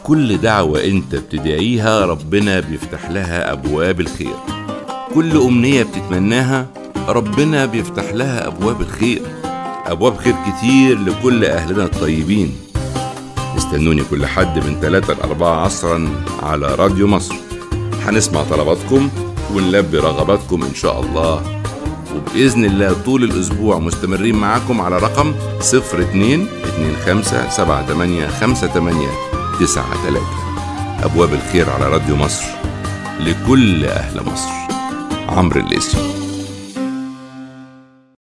كل دعوة انت بتدعيها ربنا بيفتح لها أبواب الخير كل أمنية بتتمناها ربنا بيفتح لها أبواب الخير أبواب خير كتير لكل أهلنا الطيبين استنوني كل حد من 3 ل 4 عصرا على راديو مصر هنسمع طلباتكم ونلبي رغباتكم إن شاء الله وبإذن الله طول الأسبوع مستمرين معاكم على رقم 02 25 78 58 93 أبواب الخير على راديو مصر لكل أهل مصر عمرو الليسي